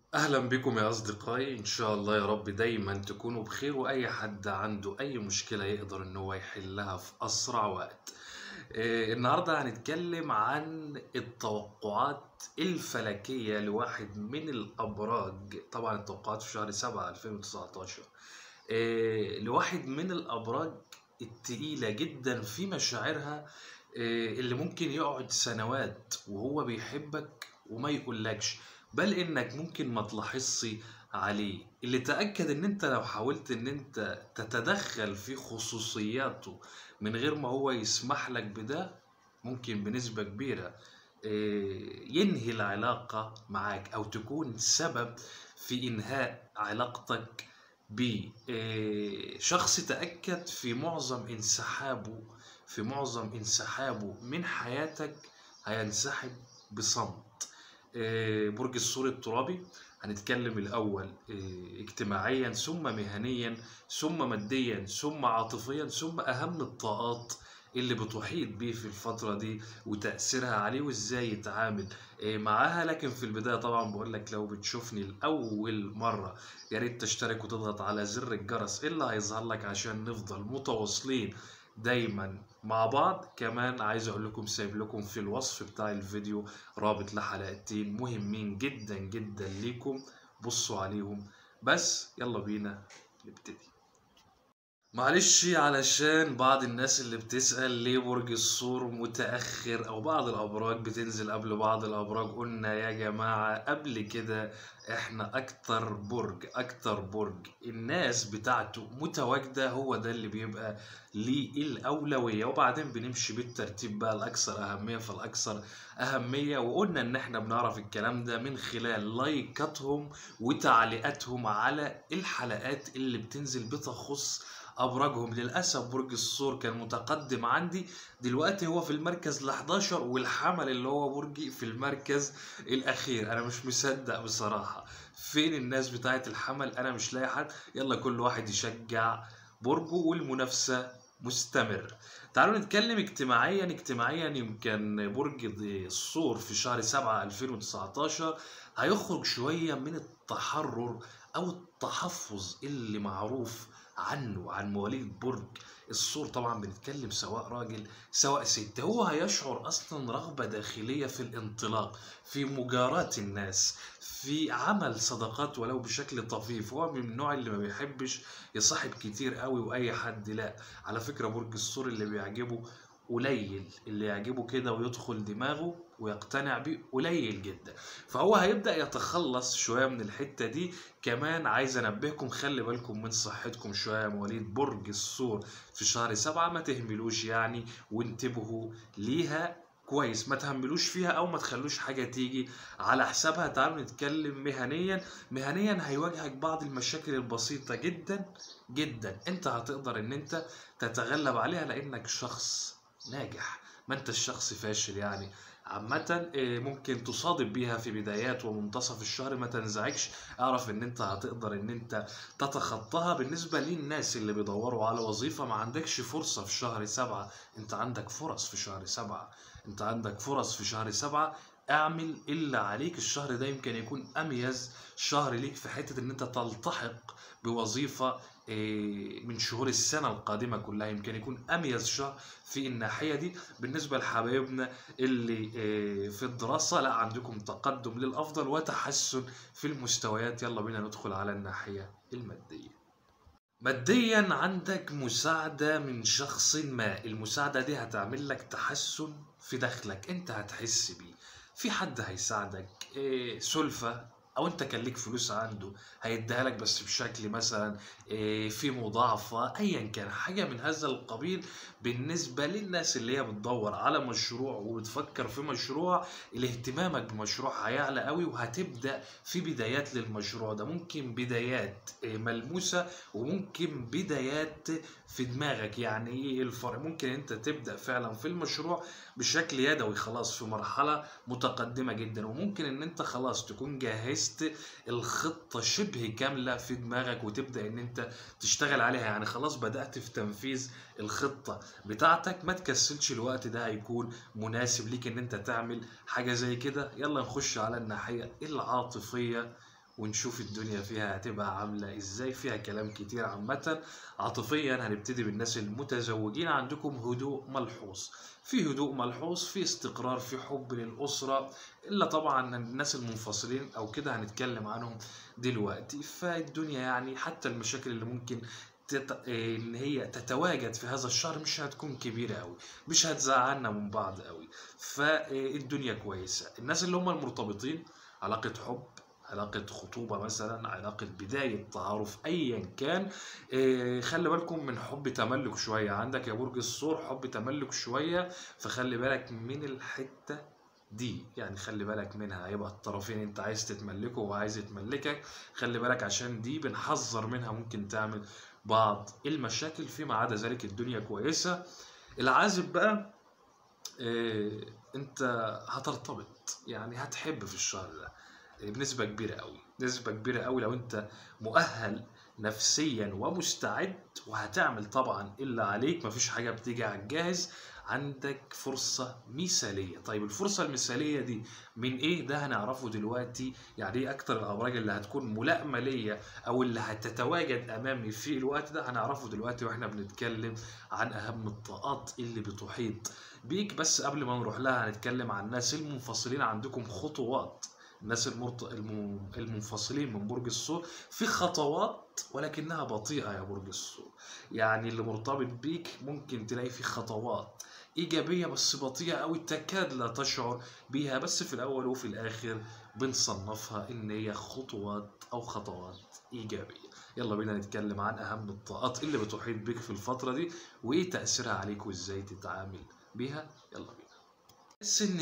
أهلا بكم يا أصدقائي إن شاء الله يا رب دايما تكونوا بخير وأي حد عنده أي مشكلة يقدر إن هو يحلها في أسرع وقت آه، النهاردة هنتكلم عن التوقعات الفلكية لواحد من الأبراج طبعا التوقعات في شهر سبعة 2019 آه، لواحد من الأبراج التقيلة جدا في مشاعرها آه، اللي ممكن يقعد سنوات وهو بيحبك وما يقولكش بل انك ممكن ما تلاحظش عليه اللي تأكد ان انت لو حاولت ان انت تتدخل في خصوصياته من غير ما هو يسمح لك بده ممكن بنسبة كبيرة آه، ينهي العلاقة معاك او تكون سبب في انهاء علاقتك بيه آه، شخص تأكد في معظم انسحابه في معظم انسحابه من حياتك هينسحب بصمت آه، برج الثور الترابي هنتكلم الأول آه، اجتماعيا ثم مهنيا ثم ماديا ثم عاطفيا ثم أهم الطاقات اللي بتحيط بيه في الفترة دي وتأثيرها عليه وإزاي يتعامل آه، معاها لكن في البداية طبعا بقول لك لو بتشوفني لأول مرة يا ريت تشترك وتضغط على زر الجرس اللي هيظهر لك عشان نفضل متواصلين دايما مع بعض كمان عايز اقول لكم سايب لكم في الوصف بتاع الفيديو رابط لحلقتين مهمين جدا جدا ليكم بصوا عليهم بس يلا بينا نبتدي معلش علشان بعض الناس اللي بتسأل ليه برج الثور متأخر أو بعض الأبراج بتنزل قبل بعض الأبراج قلنا يا جماعة قبل كده إحنا أكتر برج أكتر برج الناس بتاعته متواجدة هو ده اللي بيبقى ليه الأولوية وبعدين بنمشي بالترتيب بقى الأكثر أهمية فالأكثر أهمية وقلنا إن إحنا بنعرف الكلام ده من خلال لايكاتهم وتعليقاتهم على الحلقات اللي بتنزل بتخص ابراجهم للاسف برج الثور كان متقدم عندي دلوقتي هو في المركز ال 11 والحمل اللي هو برجي في المركز الاخير انا مش مصدق بصراحه فين الناس بتاعت الحمل انا مش لاقي حد يلا كل واحد يشجع برجه والمنافسه مستمر تعالوا نتكلم اجتماعيا اجتماعيا يمكن برج الثور في شهر 7 2019 هيخرج شويه من التحرر او التحفظ اللي معروف عنه عن مواليد برج الثور طبعا بنتكلم سواء راجل سواء ست هو هيشعر اصلا رغبه داخليه في الانطلاق في مجاراه الناس في عمل صداقات ولو بشكل طفيف هو من النوع اللي ما بيحبش يصاحب كتير قوي واي حد لا على فكره برج الثور اللي بيعجبه قليل اللي يعجبه كده ويدخل دماغه ويقتنع بيه قليل جدا فهو هيبدأ يتخلص شوية من الحتة دي كمان عايز انبهكم خلي بالكم من صحتكم شوية يا مواليد برج الثور في شهر سبعة ما تهملوش يعني وانتبهوا ليها كويس ما تهملوش فيها او ما تخلوش حاجه تيجي على حسابها تعالوا نتكلم مهنيا مهنيا هيواجهك بعض المشاكل البسيطه جدا جدا انت هتقدر ان انت تتغلب عليها لانك شخص ناجح ما انت الشخص فاشل يعني عامة إيه، ممكن تصادف بيها في بدايات ومنتصف الشهر ما تنزعجش اعرف ان انت هتقدر ان انت تتخطاها بالنسبة للناس اللي بيدوروا على وظيفة ما عندكش فرصة في شهر سبعة انت عندك فرص في شهر سبعة انت عندك فرص في شهر سبعة اعمل اللي عليك الشهر ده يمكن يكون اميز شهر ليك في حتة ان انت تلتحق بوظيفة إيه، من شهور السنة القادمة كلها يمكن يكون أميز شهر في الناحية دي بالنسبة لحبايبنا اللي إيه، في الدراسة لا عندكم تقدم للأفضل وتحسن في المستويات يلا بينا ندخل على الناحية المادية ماديا عندك مساعدة من شخص ما المساعدة دي هتعمل لك تحسن في دخلك انت هتحس بيه في حد هيساعدك إيه سلفة او انت كان ليك فلوس عنده هيديها لك بس بشكل مثلا إيه في مضاعفة ايا كان حاجة من هذا القبيل بالنسبة للناس اللي هي بتدور على مشروع وبتفكر في مشروع الاهتمامك بمشروع هيعلى قوي وهتبدأ في بدايات للمشروع ده ممكن بدايات إيه، ملموسة وممكن بدايات في دماغك يعني ايه الفرق ممكن انت تبدأ فعلا في المشروع بشكل يدوي خلاص في مرحلة متقدمة جدا وممكن ان انت خلاص تكون جهزت الخطة شبه كاملة في دماغك وتبدأ ان انت تشتغل عليها يعني خلاص بدأت في تنفيذ الخطة بتاعتك ما تكسلش الوقت ده هيكون مناسب ليك ان انت تعمل حاجة زي كده يلا نخش على الناحية العاطفية ونشوف الدنيا فيها هتبقى عاملة ازاي فيها كلام كتير عامة عاطفيا هنبتدي بالناس المتزوجين عندكم هدوء ملحوظ في هدوء ملحوظ في استقرار في حب للأسرة إلا طبعا الناس المنفصلين أو كده هنتكلم عنهم دلوقتي فالدنيا يعني حتى المشاكل اللي ممكن تت... ان هي تتواجد في هذا الشهر مش هتكون كبيره قوي مش هتزعلنا من بعض قوي فالدنيا كويسه الناس اللي هم المرتبطين علاقه حب علاقة خطوبة مثلا علاقة بداية تعارف أيا كان إيه خلي بالكم من حب تملك شوية عندك يا برج الثور حب تملك شوية فخلي بالك من الحتة دي يعني خلي بالك منها هيبقى الطرفين انت عايز تتملكه وعايز يتملكك خلي بالك عشان دي بنحذر منها ممكن تعمل بعض المشاكل فيما عدا ذلك الدنيا كويسة العازب بقى إيه انت هترتبط يعني هتحب في الشهر ده بنسبة كبيرة قوي نسبة كبيرة قوي لو انت مؤهل نفسيا ومستعد وهتعمل طبعا الا عليك مفيش حاجة بتيجي على الجاهز عندك فرصة مثالية طيب الفرصة المثالية دي من ايه ده هنعرفه دلوقتي يعني ايه اكتر الابراج اللي هتكون ملائمة ليا او اللي هتتواجد امامي في الوقت ده هنعرفه دلوقتي واحنا بنتكلم عن اهم الطاقات اللي بتحيط بيك بس قبل ما نروح لها هنتكلم عن الناس المنفصلين عندكم خطوات الناس المرت... الم... المنفصلين من برج الثور في خطوات ولكنها بطيئة يا برج الثور يعني اللي مرتبط بيك ممكن تلاقي في خطوات إيجابية بس بطيئة أو تكاد لا تشعر بيها بس في الأول وفي الآخر بنصنفها إن هي خطوات أو خطوات إيجابية يلا بينا نتكلم عن أهم الطاقات اللي بتحيط بك في الفترة دي وإيه تأثيرها عليك وإزاي تتعامل بيها يلا بينا تحس ان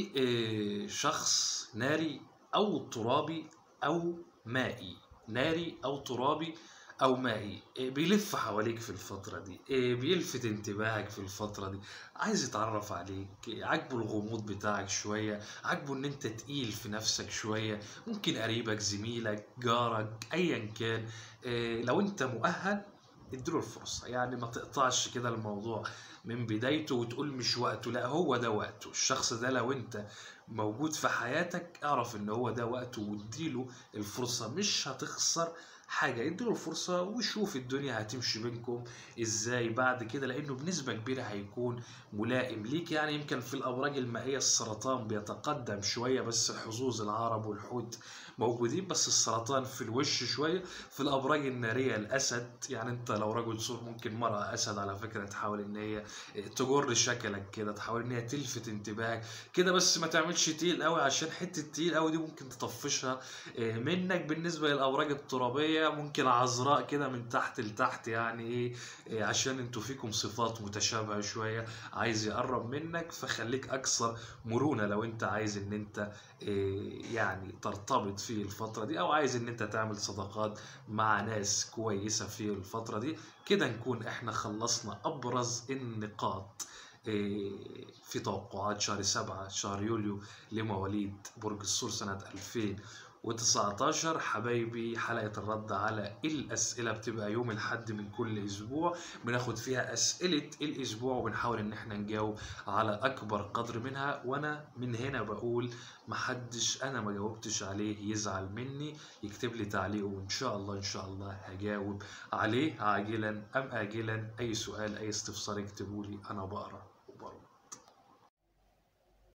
في شخص ناري او ترابي او مائي ناري او ترابي او مائي بيلف حواليك في الفتره دي بيلفت انتباهك في الفتره دي عايز يتعرف عليك عاجبه الغموض بتاعك شويه عاجبه ان انت تقيل في نفسك شويه ممكن قريبك زميلك جارك ايا كان لو انت مؤهل اديله الفرصه يعني ما تقطعش كده الموضوع من بدايته وتقول مش وقته لا هو ده وقته الشخص ده لو انت موجود في حياتك اعرف ان هو ده وقته واديله الفرصة مش هتخسر حاجة اديله الفرصة وشوف الدنيا هتمشي بينكم ازاي بعد كده لانه بنسبة كبيرة هيكون ملائم ليك يعني يمكن في الابراج المائية السرطان بيتقدم شوية بس حظوظ العرب والحوت موجودين بس السرطان في الوش شوية في الابراج النارية الاسد يعني انت لو رجل ثور ممكن مرأة اسد على فكرة تحاول ان هي تجر شكلك كده تحاول ان هي تلفت انتباهك كده بس ما تعملش تقيل قوي عشان حتة تقيل قوي دي ممكن تطفشها منك بالنسبة للابراج الترابية ممكن عذراء كده من تحت لتحت يعني ايه عشان انتوا فيكم صفات متشابهة شوية عايز يقرب منك فخليك اكثر مرونة لو انت عايز ان انت يعني ترتبط في الفترة دي او عايز ان انت تعمل صداقات مع ناس كويسة في الفترة دي كده نكون احنا خلصنا ابرز النقاط في توقعات شهر سبعة شهر يوليو لمواليد برج الثور سنة 2019 حبايبي حلقة الرد على الأسئلة بتبقى يوم الحد من كل أسبوع بناخد فيها أسئلة الأسبوع وبنحاول إن احنا نجاوب على أكبر قدر منها وأنا من هنا بقول محدش أنا ما جاوبتش عليه يزعل مني يكتب لي تعليق وإن شاء الله إن شاء الله هجاوب عليه عاجلا أم آجلا أي سؤال أي استفسار اكتبوا لي أنا بقرأ